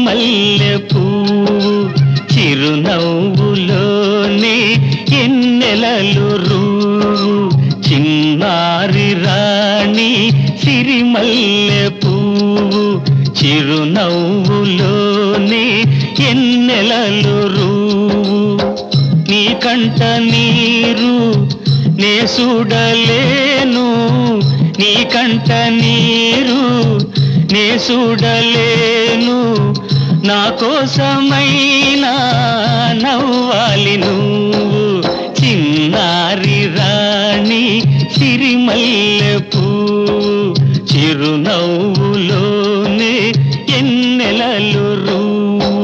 సిరిమల్లె పువ్వు చిరునవ్వులోనే ఎన్నెలలు రూవు చిన్నారి రాణి సిరిమల్లె పువ్వు చిరునవ్వులోనే ఎన్నెలలు రూవు నీ కంట నీరు నే చూడలేను నీ కంట నీరు నే చూడలేను నా కోసమైనా నవ్వాలి నువ్వు చిన్నారి రాణి సిరిమల్లె పువ్వు చిరునవ్వులోనే ఎన్నెలలు రూవు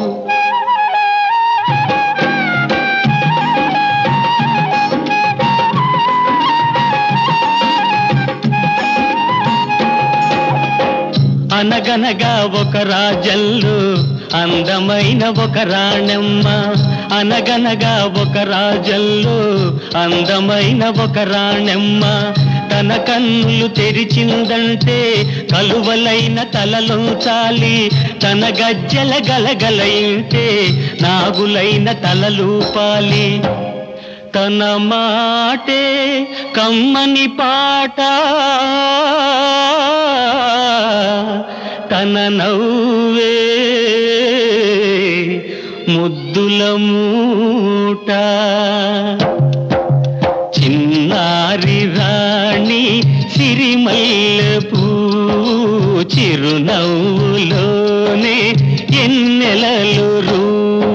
అనగనగా ఒక రాజల్లు అందమైన ఒక రాణమ్మ అనగనగా ఒక రాజల్లు అందమైన ఒక రాణమ్మ తన కన్నులు తెరిచిందంటే కలువలైన తలలుంచాలి తన గజ్జల గలగల ఇంటే నాగులైన తలలూపాలి తన మాటే కమ్మని పాట తన నవ్వే ముద్దుల మూట చిన్నారి రాణి సిరిమల్లె పువ్వు చిరునవ్వులోనే ఎన్నెలలు రూవు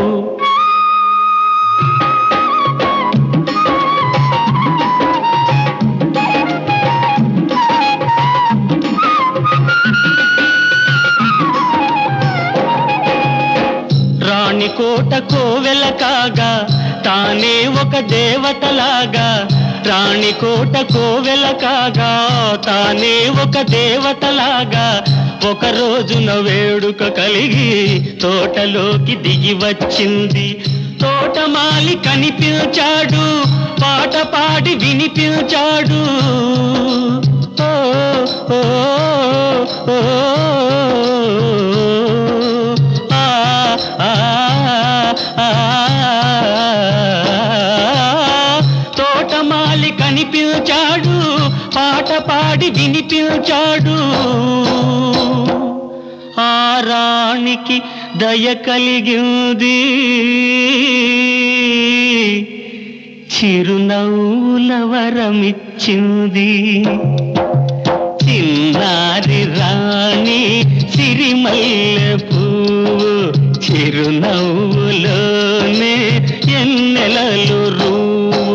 రాణి కోట కోవెల కాగా తానే ఒక దేవతలాగా రాణి కోట కోవెల కాగా తానే ఒక దేవతలాగా ఒక రోజున వేడుక కలిగి తోటలోకి దిగి వచ్చింది తోటమాలి కనిపించాడు పాట పాడి వినిపించాడు ఓ, ఓ, ఓ, ఆ, ఆ, ఆ, తోటమాలి కనిపించాడు పాట పాడి వినిపించాడు ఆ రాణికి దయ కలిగింది చిరునవ్వుల వరమిచ్చింది చిన్నారి రాణి సిరిమల్లె పువ్వు చిరునవ్వులోనే ఎన్నెలలు రూవు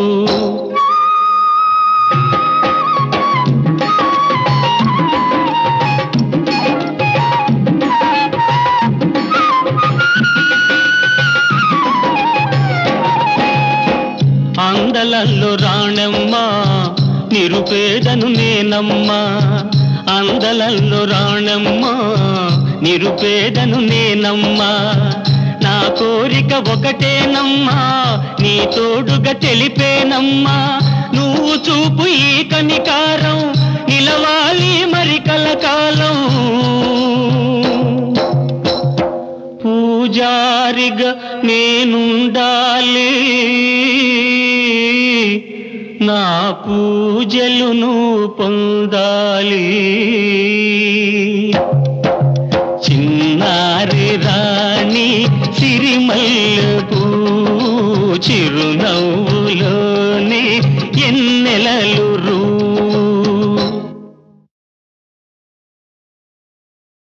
అందలల్లో రాణమ్మ నిరుపేదను నేనమ్మా అందలల్లో రాణమ్మ నిరుపేదను నేనమ్మా నా కోరిక ఒకటేనమ్మా నీ తోడుగా తెలిపేనమ్మా నువ్వు చూపు ఈ కనికారం నిలవాలి మరి కలకాలం పూజారిగా నేనుండాలి నా పూజలును పొందాలి చిన్నారి రాణి సిరిమల్లె పూ చిరునవ్వులోనే ఎన్నెలలు